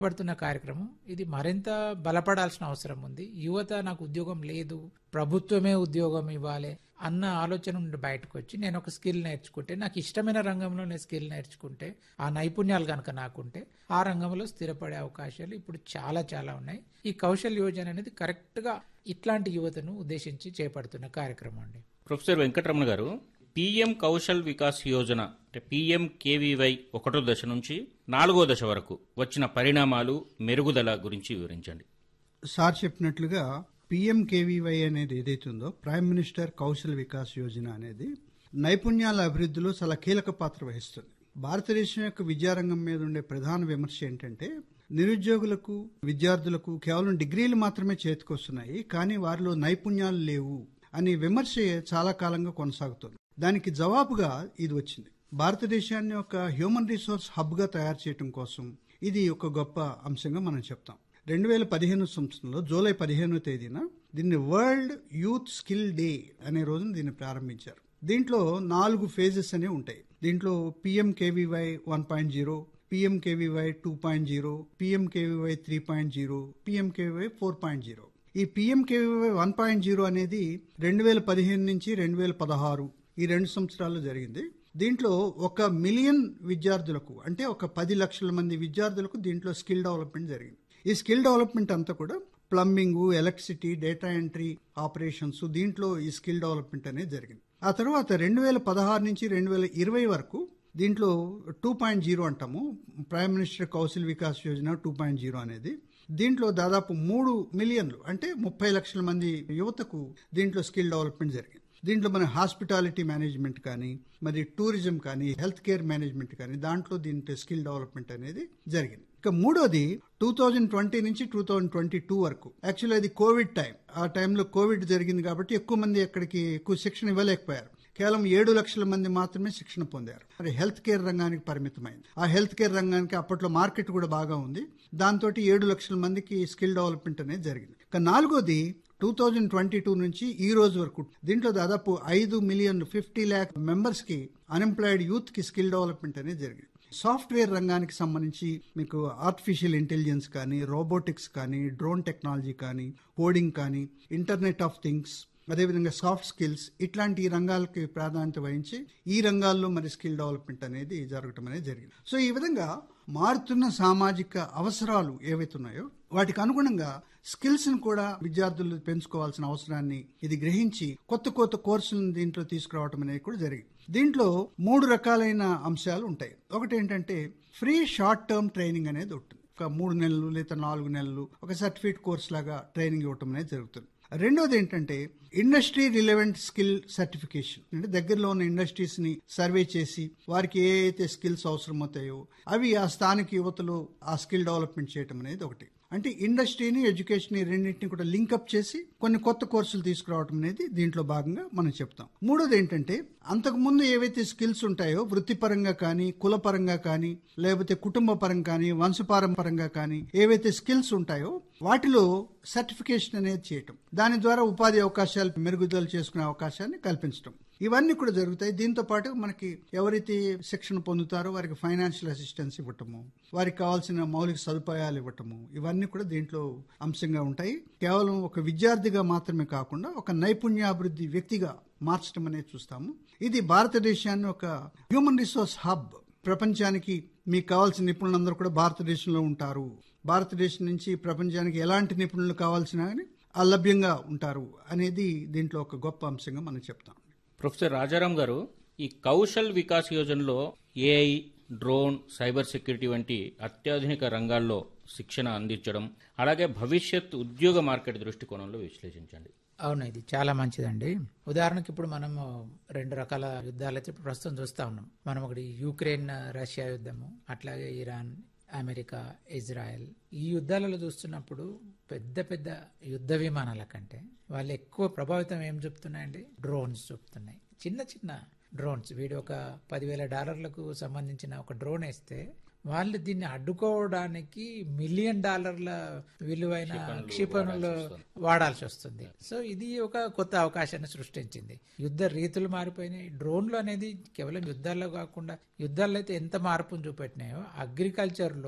పడుతున్న కార్యక్రమం ఇది మరింత బలపడాల్సిన అవసరం ఉంది యువత నాకు ఉద్యోగం లేదు ప్రభుత్వమే ఉద్యోగం ఇవ్వాలి అన్న ఆలోచన నుండి బయటకు వచ్చి నేను ఒక స్కిల్ నేర్చుకుంటే నాకు ఇష్టమైన రంగంలో నేను స్కిల్ నేర్చుకుంటే ఆ నైపుణ్యాలు కనుక నాకుంటే ఆ రంగంలో స్థిరపడే అవకాశాలు ఇప్పుడు చాలా చాలా ఉన్నాయి ఈ కౌశల్ యోజన అనేది కరెక్ట్ గా ఇట్లాంటి యువతను ఉద్దేశించి చేపడుతున్న కార్యక్రమం అండి ప్రొఫెసర్ వెంకటరమణ గారు పిఎం కౌశల్ వికాస్ యోజన అంటే పిఎం కేవీవై ఒకటో దశ నుంచి నాలుగో దశ వరకు వచ్చిన పరిణామాలు మెరుగుదల గురించి వివరించండి సార్ చెప్పినట్లుగా పిఎంకేవీవై అనేది ఏదైతే ఉందో ప్రైమ్ మినిస్టర్ కౌశల్ వికాస్ యోజన అనేది నైపుణ్యాల అభివృద్ధిలో చాలా కీలక పాత్ర వహిస్తుంది భారతదేశం యొక్క విద్యారంగం మీద ఉండే ప్రధాన విమర్శ ఏంటంటే నిరుద్యోగులకు విద్యార్థులకు కేవలం డిగ్రీలు మాత్రమే చేతికొస్తున్నాయి కానీ వారిలో నైపుణ్యాలు లేవు అనే విమర్శ చాలా కాలంగా కొనసాగుతుంది దానికి జవాబుగా ఇది వచ్చింది భారతదేశాన్ని ఒక హ్యూమన్ రిసోర్స్ హబ్ గా తయారు చేయడం కోసం ఇది ఒక గొప్ప అంశంగా మనం చెప్తాం రెండు వేల పదిహేను సంవత్సరంలో జూలై పదిహేనో తేదీన దీన్ని వరల్డ్ యూత్ స్కిల్ డే అనే రోజున దీన్ని ప్రారంభించారు దీంట్లో నాలుగు ఫేజెస్ అనేవి ఉంటాయి దీంట్లో P M K V Y one point zero P M K V Y two point zero P M K V Y three point zero P M K V Y four point zero ఈ పిఎంకేవీవై వన్ పాయింట్ జీరో అనేది రెండు వేల పదిహేను నుంచి రెండు వేల పదహారు ఈ రెండు సంవత్సరాల్లో జరిగింది దీంట్లో ఒక మిలియన్ విద్యార్థులకు అంటే ఒక పది లక్షల మంది విద్యార్థులకు దీంట్లో స్కిల్ డెవలప్మెంట్ జరిగింది ఈ స్కిల్ డెవలప్మెంట్ అంతా కూడా plumbing electricity data entry operations దీంట్లో ఈ స్కిల్ డెవలప్మెంట్ అనేది జరిగింది ఆ తర్వాత రెండు వేల పదహారు నుంచి రెండు వేల ఇరవై వరకు దీంట్లో టూ పాయింట్ జీరో అంటాము prime minister Kaushal Vikas Yojana two point zero అనేది దీంట్లో దాదాపు మూడు మిలియన్లు అంటే ముప్పై లక్షల మంది యువతకు దీంట్లో స్కిల్ డెవలప్మెంట్ జరిగింది దీంట్లో మన హాస్పిటాలిటీ మేనేజ్మెంట్ కానీ మరి టూరిజం కానీ హెల్త్ కేర్ మేనేజ్మెంట్ కానీ దాంట్లో దీంట్లో స్కిల్ డెవలప్మెంట్ అనేది జరిగింది ఇక మూడోది టూ థౌజండ్ ట్వంటీ నుంచి టూ థౌజండ్ ట్వంటీ టూ వరకు యాక్చువల్లీ అది కోవిడ్ టైం ఆ టైంలో కోవిడ్ జరిగింది కాబట్టి ఎక్కువ మంది అక్కడికి ఎక్కువ శిక్షణ ఇవ్వలేకపోయారు కేవలం ఏడు లక్షల మంది మాత్రమే శిక్షణ పొందారు మరి హెల్త్ కేర్ రంగానికి పరిమితమైంది ఆ హెల్త్ కేర్ రంగానికి అప్పట్లో మార్కెట్ కూడా బాగా ఉంది దాంతో ఏడు లక్షల మందికి స్కిల్ డెవలప్మెంట్ అనేది జరిగింది ఇక నాలుగోది టూ థౌజండ్ ట్వంటీ టూ నుంచి ఈ రోజు వరకు దీంట్లో దాదాపు ఐదు మిలియన్ ఫిఫ్టీ ల్యాక్ మెంబర్స్ కి అన్ఎంప్లాయిడ్ యూత్ కి స్కిల్ డెవలప్మెంట్ అనేది జరిగింది సాఫ్ట్వేర్ రంగానికి సంబంధించి మీకు ఆర్టిఫిషియల్ ఇంటెలిజెన్స్ కానీ రోబోటిక్స్ కానీ డ్రోన్ టెక్నాలజీ కానీ కోడింగ్ కానీ ఇంటర్నెట్ ఆఫ్ థింగ్స్ అదేవిధంగా సాఫ్ట్ స్కిల్స్ ఇట్లాంటి రంగాలకి ప్రాధాన్యత వహించి ఈ రంగాల్లో మరి స్కిల్ డెవలప్మెంట్ అనేది జరగటం అనేది జరిగింది సో ఈ విధంగా మారుతున్న సామాజిక అవసరాలు ఏవైతున్నాయో వాటికి అనుగుణంగా స్కిల్స్ ను కూడా విద్యార్థులు పెంచుకోవాల్సిన అవసరాన్ని ఇది గ్రహించి కొత్త కొత్త కోర్సులను దీంట్లో తీసుకురావడం అనేది కూడా జరిగింది దీంట్లో మూడు రకాలైన అంశాలు ఉంటాయి ఒకటి ఏంటంటే ఫ్రీ షార్ట్ టర్మ్ ట్రైనింగ్ అనేది ఉంటుంది ఒక మూడు నెలలు లేదా నాలుగు నెలలు ఒక సర్టిఫికేట్ కోర్స్ లాగా ట్రైనింగ్ ఇవ్వటం అనేది జరుగుతుంది రెండోది ఏంటంటే ఇండస్ట్రీ రిలవెంట్ స్కిల్ సర్టిఫికేషన్ అంటే దగ్గరలో ఉన్న ఇండస్ట్రీస్ ని సర్వే చేసి వారికి ఏ అయితే స్కిల్స్ అవసరమవుతాయో అవి ఆ స్థానిక యువతలో ఆ స్కిల్ డెవలప్మెంట్ చేయటం అనేది ఒకటి అంటే ఇండస్ట్రీని ఎడ్యుకేషన్ రెండింటిని కూడా లింకప్ చేసి కొన్ని కొత్త కోర్సులు తీసుకురావడం అనేది దీంట్లో భాగంగా మనం చెప్తాం మూడోది ఏంటంటే అంతకుముందు ఏవైతే స్కిల్స్ ఉంటాయో వృత్తిపరంగా కానీ కులపరంగా కానీ లేకపోతే కుటుంబ పరంగా కానీ వంశపారంపరంగా కానీ ఏవైతే స్కిల్స్ ఉంటాయో వాటిలో సర్టిఫికేషన్ అనేది చేయటం దాని ద్వారా ఉపాధి అవకాశాలు మెరుగుదల చేసుకునే అవకాశాన్ని కల్పించడం ఇవన్నీ కూడా జరుగుతాయి దీంతో పాటు మనకి ఎవరైతే శిక్షణ పొందుతారో వారికి ఫైనాన్షియల్ అసిస్టెన్స్ ఇవ్వటము వారికి కావాల్సిన మౌలిక సదుపాయాలు ఇవ్వటము ఇవన్నీ కూడా దీంట్లో అంశంగా ఉంటాయి కేవలం ఒక విద్యార్థిగా మాత్రమే కాకుండా ఒక నైపుణ్యాభివృద్ధి వ్యక్తిగా మార్చడం అనేది చూస్తాము ఇది భారతదేశాన్ని ఒక హ్యూమన్ రిసోర్స్ హబ్ ప్రపంచానికి మీకు కావాల్సిన నిపుణులందరూ కూడా భారతదేశంలో ఉంటారు భారతదేశం నుంచి ప్రపంచానికి ఎలాంటి నిపుణులు కావాల్సిన కానీ అలభ్యంగా ఉంటారు అనేది దీంట్లో ఒక గొప్ప అంశంగా మనం చెప్తాం ప్రొఫెసర్ రాజారాం గారు ఈ కౌశల్ వికాస్ యోజనలో ఏఐ డ్రోన్ సైబర్ సెక్యూరిటీ వంటి అత్యాధునిక రంగాల్లో శిక్షణ అందించడం అలాగే భవిష్యత్ ఉద్యోగ మార్కెట్ దృష్టికోణంలో విశ్లేషించండి అవును ఇది చాలా మంచిదండి ఉదాహరణకి ఇప్పుడు మనం రెండు రకాల యుద్ధాలు అయితే ఇప్పుడు ప్రస్తుతం చూస్తా ఉన్నాం మనం ఒకటి యూక్రెయిన్ రష్యా యుద్ధము అట్లాగే ఇరాన్ అమెరికా ఇజ్రాయెల్ ఈ యుద్ధాలలో చూస్తున్నప్పుడు పెద్ద పెద్ద యుద్ధ విమానాల కంటే వాళ్ళు ఎక్కువ ప్రభావితం ఏం చూపుతున్నాయండి డ్రోన్స్ చూపుతున్నాయి చిన్న చిన్న డ్రోన్స్ వీడు ఒక పదివేల డాలర్లకు సంబంధించిన ఒక డ్రోన్ వేస్తే వాళ్ళు దీన్ని అడ్డుకోవడానికి మిలియన్ డాలర్ల విలువైన క్షిపణులు వాడాల్సి వస్తుంది సో ఇది ఒక కొత్త అవకాశాన్ని సృష్టించింది యుద్ధ రీతులు మారిపోయినాయి డ్రోన్లు అనేది కేవలం యుద్ధాల్లో కాకుండా యుద్ధాల్లో అయితే ఎంత మార్పును చూపెట్టినాయో అగ్రికల్చర్లో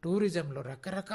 టూరిజంలో రకరకాల